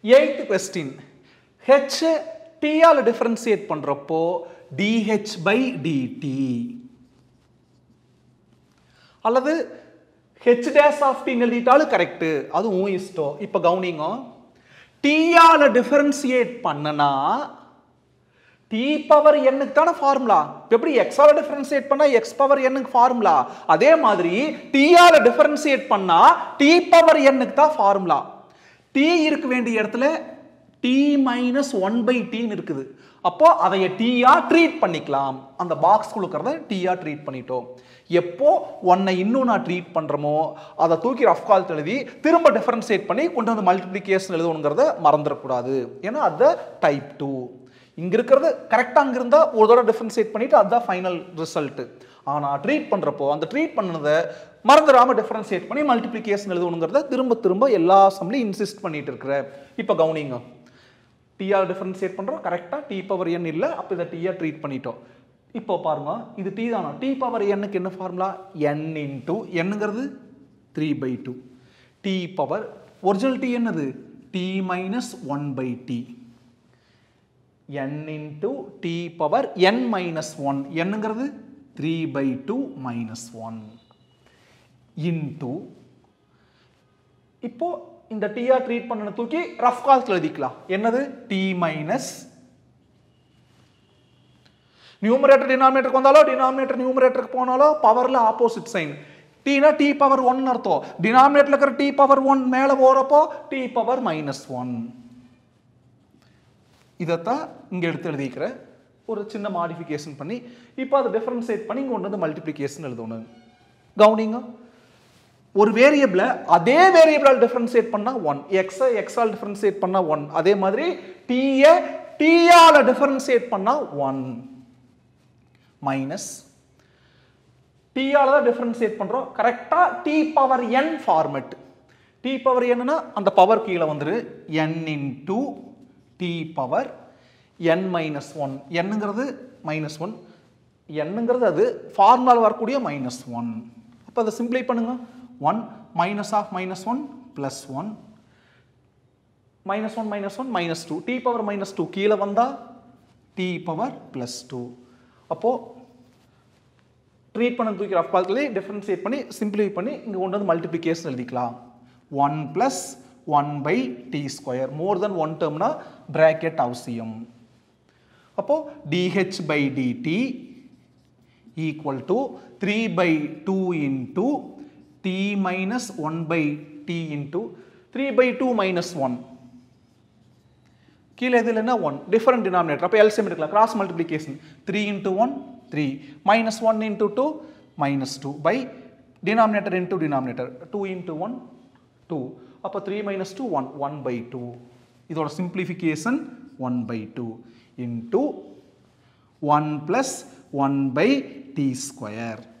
eighth question h டியால் differentiate பண்ணுறப்போ d h by d t அல்லது ஹெச் டேஸ் ஆஃப் டின்னு எழுதிட்டாலும் கரெக்டு அது உன் இஷ்டம் இப்போ கவுனிங்க டீயால் டிஃபரன்சியேட் பண்ணனா டி பவர் எண்ணுக்கு தானே ஃபார்முலா இப்போ எப்படி எக்ஸால டிஃபரன்சியேட் பண்ணா எக்ஸ் பவர் எண்ணுக்கு ஃபார்முலா அதே மாதிரி டீயால டிஃபரன்சியேட் பண்ணா டி பவர் எண்ணுக்கு தான் ஃபார்முலா டி இருக்க வேண்டிய இடத்துல டி மைனஸ் ஒன் பை டின்னு இருக்குது அப்போ அதைய டீயா ட்ரீட் பண்ணிக்கலாம் அந்த பாக்ஸ் கொடுக்கறத டீயா ட்ரீட் பண்ணிட்டோம் எப்போ ஒன்னை இன்னும் நான் ட்ரீட் பண்றோமோ அதை தூக்கி ரஃப் கால் எழுதி திரும்ப டிஃபரன்சியேட் பண்ணி கொண்டு வந்து மல்டிப்ளிகேஷன் எழுதணுங்கிறத மறந்துடக்கூடாது ஏன்னா அது டைப் டூ இங்க இருக்கிறது கரெக்டா அங்க இருந்தா ஒரு தடவை டிஃபரன்சியேட் பண்ணிட்டு அதுதான் ஃபைனல் ரிசல்ட் ஆனா ட்ரீட் பண்றப்போ அந்த ட்ரீட் பண்ணதை மறந்துடாம டிஃபரன்சியேட் பண்ணி மல்டிப்ளிகேஷன் எழுதணுங்கிறத திரும்ப திரும்ப எல்லா சம்லையும் இன்சிஸ்ட் பண்ணிட்டு இருக்கிற இப்போ கவுனிங்க டிஆர் டிஃபரன்சியேட் பண்றோம் கரெக்டா டி பவர் என் இல்ல அப்போ இதை டிஆர் ட்ரீட் பண்ணிட்டோம் இப்போ பாருங்க இது டி தானா டி பவர் எண்ணுக்கு என்ன ஃபார்முலா என் இன்டூ என்னங்கிறது three by two t power original t என்னது t minus one by t n into t power n minus one என்னங்கிறது three by two minus one into இப்போ இந்த TR treat பண்ண தூக்கி rough calls எழுதிக்கலாம் என்னது t minus numerator டினாமினேட்டருக்கு வந்தாலோ denominator நியூமரேட்டருக்கு போனாலோ பவர்ல ஆப்போசிட் சைன் டீனா டி பவர் ஒன் அர்த்தம் டினாமினேட்டர்ல இருக்கிற டி பவர் ஒன் மேல போறப்போ டி பவர் மைனஸ் ஒன் இதைத்தான் இங்கே எடுத்து எழுதிக்கிற ஒரு சின்ன மாடிஃபிகேஷன் பண்ணி இப்போ அதை டிஃபரன்சியேட் பண்ணி இங்கே கொண்டு வந்து மல்டிப்ளிகேஷன் எழுதணும் கவுனிங்க ஒரு வேரியபிளை அதே வேரியபிளால் டிஃபரன்சியேட் பண்ணா ஒன் எக்ஸை எக்ஸால் டிஃபரன்சியேட் பண்ணா ஒன் அதே மாதிரி டீயை டீயால் டிஃபரன்சியேட் பண்ணா ஒன் மைனஸ் டீயால் தான் டிஃபரன்சியேட் பண்ணுறோம் கரெக்டாக t power n format t power என்னன்னா அந்த பவர் கீழே வந்துரு n into t power n minus one என்னங்கிறது மைனஸ் ஒன் என்னங்கிறது அது ஃபார்முலாவில் வரக்கூடிய மைனஸ் ஒன் அப்போ அதை சிம்பிளை பண்ணுங்க one minus half minus one plus one minus one minus one minus two t power minus two கீழே வந்தால் டி பவர் ப்ளஸ் டூ அப்போது ட்ரீட் பண்ண தூக்கி ரஃப் கால்குலே டிஃபரன்சியேட் பண்ணி சிம்பிளை பண்ணி இங்கே கொண்டு வந்து மல்டிப்ளிகேஷன் எழுதிக்கலாம் one plus one by t square more then one டேர்ம்னா பிராக்கெட் அவசியம் அப்போ d h by d t equal to three by two into t minus one by t into three by two minus one கீழே இதில் என்ன one different denominator அப்போ LCM எடுக்கலாம் cross multiplication three into one three minus one into two minus two by denominator into denominator two into one two அப்போ three minus two one one by two இதோட simplification one by two into one plus one by t square